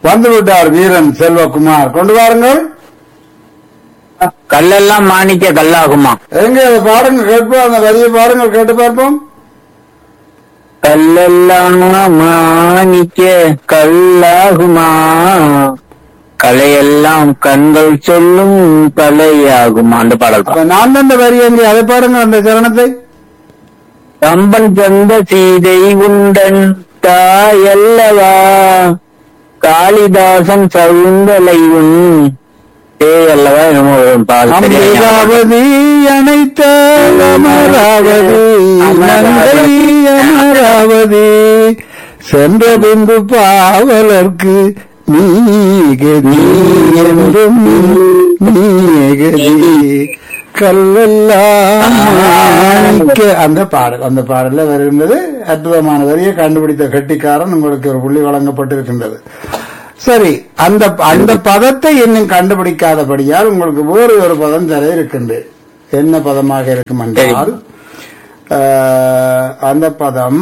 வந்து விட்டார் வீரன் செல்வகுமார் கொண்டு வாருங்கள் கல்லெல்லாம் மாணிக்க கல்லாகுமா எங்க அதை பாருங்க கேட்போம் அந்த வரியை பாருங்கள் கேட்டு பார்ப்போம் கல்லெல்லாம் மாணிக்க கல்லாகுமா கலையெல்லாம் கண்கள் சொல்லும் கலையாகுமா அந்த பாடல் அப்ப நான் தந்த வரி எங்கே அதை பாருங்க அந்த சரணத்தை கம்பன் தந்த சீதை உண்டன் தாயல்லவா காளிதாசன் சவுந்தலை உன் தேய் அல்லவா என்னமோ ஒரு பாடல் சரியா ஞாபகம் அமிர்தாவதி அனைத்த அமராவதி நங்கை அமராவதி சென்ற பின்பு பாவலர்க்கு நீகதி என்றும் நீகதி கல்லெல்லாம் மாணிக்க அந்த பாடல் அந்த பாடல்ல வருகின்றது அற்புதமான வரியை கண்டுபிடித்த கெட்டிக்காரன் உங்களுக்கு ஒரு புள்ளி வழங்கப்பட்டிருக்கின்றது சரி அந்த அந்த பதத்தை இன்னும் கண்டுபிடிக்காதபடியால் உங்களுக்கு வேறு ஒரு பதம் தர இருக்கின்றது என்ன பதமாக இருக்கும் என்றால் ஆஹ், அந்த பதம்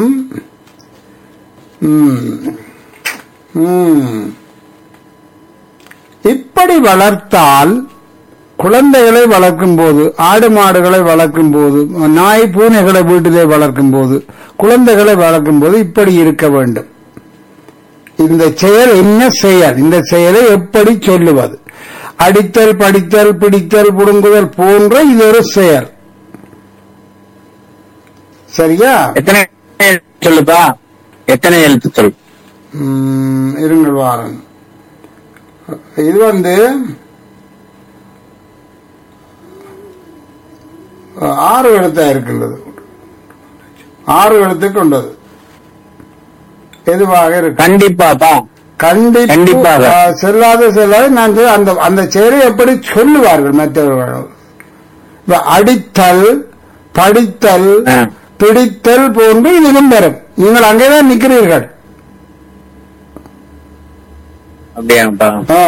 ம், ம். இப்படி வளர்த்தால் குழந்தைகளை வளர்க்கும் போது ஆடு மாடுகளை வளர்க்கும் போது நாய் பூனைகளை வீட்டிலே வளர்க்கும் போது குழந்தைகளை வளர்க்கும் போது இப்படி இருக்க வேண்டும் இந்த செயல் என்ன செயல் இந்த செயலை எப்படி சொல்லுவது அடித்தல் படித்தல் பிடித்தல் புடுங்குதல் போன்ற இது ஒரு செயல் சரியா எத்தனை எழுத்து சொல்லுப்பா எத்தனை எழுத்து சொல் ம், இருங்கள் வாரன் இது வந்து ஆறு எழுத்தா இருக்கின்றது ஆறு எழுத்து கொண்டது எதுவாக இருக்கு கண்டிப்பாப்பா கண்டிப்பு கண்டிப்பாக. ஆ, செல்லாத செல்லாத நான் சொல்ல- அந்த அந்த செயலை எப்படி சொல்லுவார்கள் மற்றவர்கள் இப்ப அடித்தல் படித்தல் ஆ. பிடித்தல் போன்று இதுவும் வரும் நீங்கள் அங்கேதான் நிற்கிறீர்கள் அப்படியாப்பா ஆ.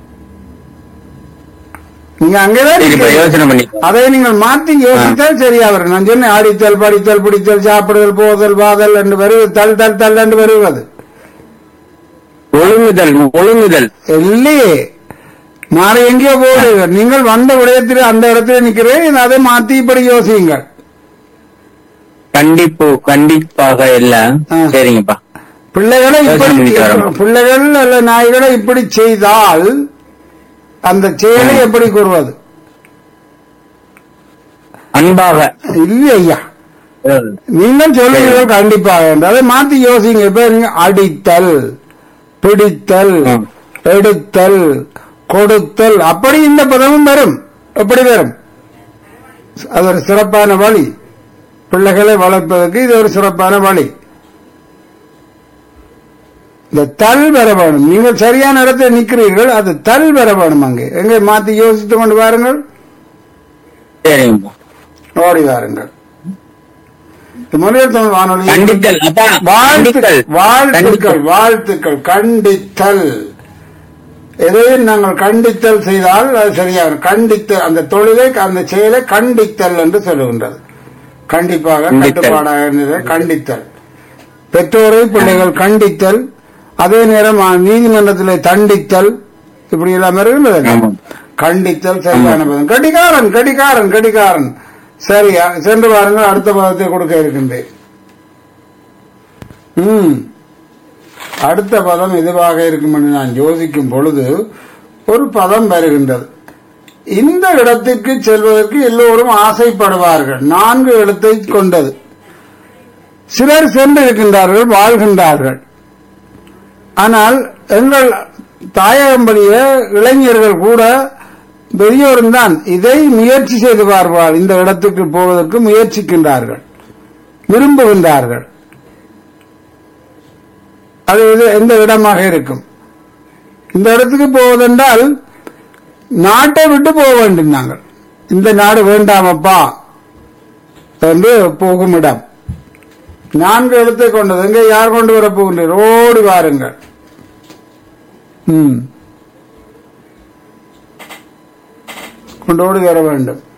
நீங்க அங்கேதான் சரி இப்ப நிற்கிறீர்கள். யோசனை பண்ணி அதை நீங்கள் மாற்றி யோசித்தால் சரியா வரும் நான் சொன்னேன் அடித்தல் படித்தல் பிடித்தல் சாப்பிடுதல் போதல் வாதல் என்று வருவது தல் தல் தல் என்று வருவது ஒழுங்குதல் ஒழுங்குதல் இல்லையே மாறி எங்கேயோ போடுங்கள் நீங்கள் வந்த விடயத்தில் அந்த இடத்துல நிற்கிறேன் அதை மாற்றி இப்படி யோசியுங்கள் கண்டிப்பு கண்டிப்பாக இல்ல ஆ. சரிங்கப்பா பிள்ளைகளை இப்படி யோசனை பண்ணிட்டு வரணும். பிள்ளைகள் அல்ல நாய்களை இப்படி செய்தால் அந்த செயலை எப்படி கூறுவது அன்பாக இல்லை ஐயா நீங்கள் சொல்லுங்கள் கண்டிப்பாக என்று அதை மாத்தி யோசிங்க இப்ப நீங்க அடித்தல் பிடித்தல் ம். எடுத்தல் கொடுத்தல் அப்படி இந்த பதமும் வரும் எப்படி வரும் அது ஒரு சிறப்பான வழி பிள்ளைகளை வளர்ப்பதற்கு இது ஒரு சிறப்பான வழி இந்த தல் வர வேணும் நீங்கள் சரியான இடத்தில் நிற்கிறீர்கள் அது தல் வர வேணும் அங்கே எங்கே மாத்தி யோசித்துக் கொண்டு வாருங்கள் சரிங்கப்பா ஓடி வாருங்கள் இந்த மொழியல் தமிழ் வானொலி கண்டித்தல் அப்பா வாழ்த்துக்கள் கண்டித்தல் வாழ்த்துக்கள் வாழ்த்துக்கள் கண்டித்தல் எதையும் நாங்கள் கண்டித்தல் செய்தால் அது சரியாக கண்டித்தல் அந்த தொழிலை அந்த செயலை கண்டித்தல் என்று சொல்லுகின்றது கண்டிப்பாக கண்டித்தல். கட்டுப்பாடாக இருந்ததை கண்டித்தல் பெற்றோரை பிள்ளைகள் கண்டித்தல் அதே நேரம் அ, நீதிமன்றத்தில் தண்டித்தல் இப்படி எல்லாம் இருக்கின்றது ஆமாம். கண்டித்தல் சரியான பதம் கடிகாரன் கடிகாரன் கடிகாரன் சரியா சென்று பாருங்கள் அடுத்த பதத்தை கொடுக்க இருக்கின்றேன் ம் அடுத்த பதம் எதுவாக இருக்கும் என்று நான் யோசிக்கும் பொழுது ஒரு பதம் வருகின்றது இந்த இடத்திற்கு செல்வதற்கு எல்லோரும் ஆசைப்படுவார்கள் நான்கு இடத்தை கொண்டது சிலர் சென்று இருக்கின்றார்கள் வாழ்கின்றார்கள் ஆனால் எங்கள் தாயகம்படிய இளைஞர்கள் கூட பெரியோரும் தான் இதை முயற்சி செய்து பார்ப்பார்கள் இந்த இடத்துக்கு போவதற்கு முயற்சிக்கின்றார்கள் விரும்புகின்றார்கள் அது இது எந்த இடமாக இருக்கும் இந்த இடத்துக்கு போவதென்றால் நாட்டை விட்டு போக வேண்டும் நாங்கள் இந்த நாடு வேண்டாமப்பா என்று போகும் இடம் நான்கு இடத்தை கொண்டது எங்கே யார் கொண்டு வர போகின்றீர் ஓடி வாருங்கள் ம் கொண்டு ஓடி வர வேண்டும்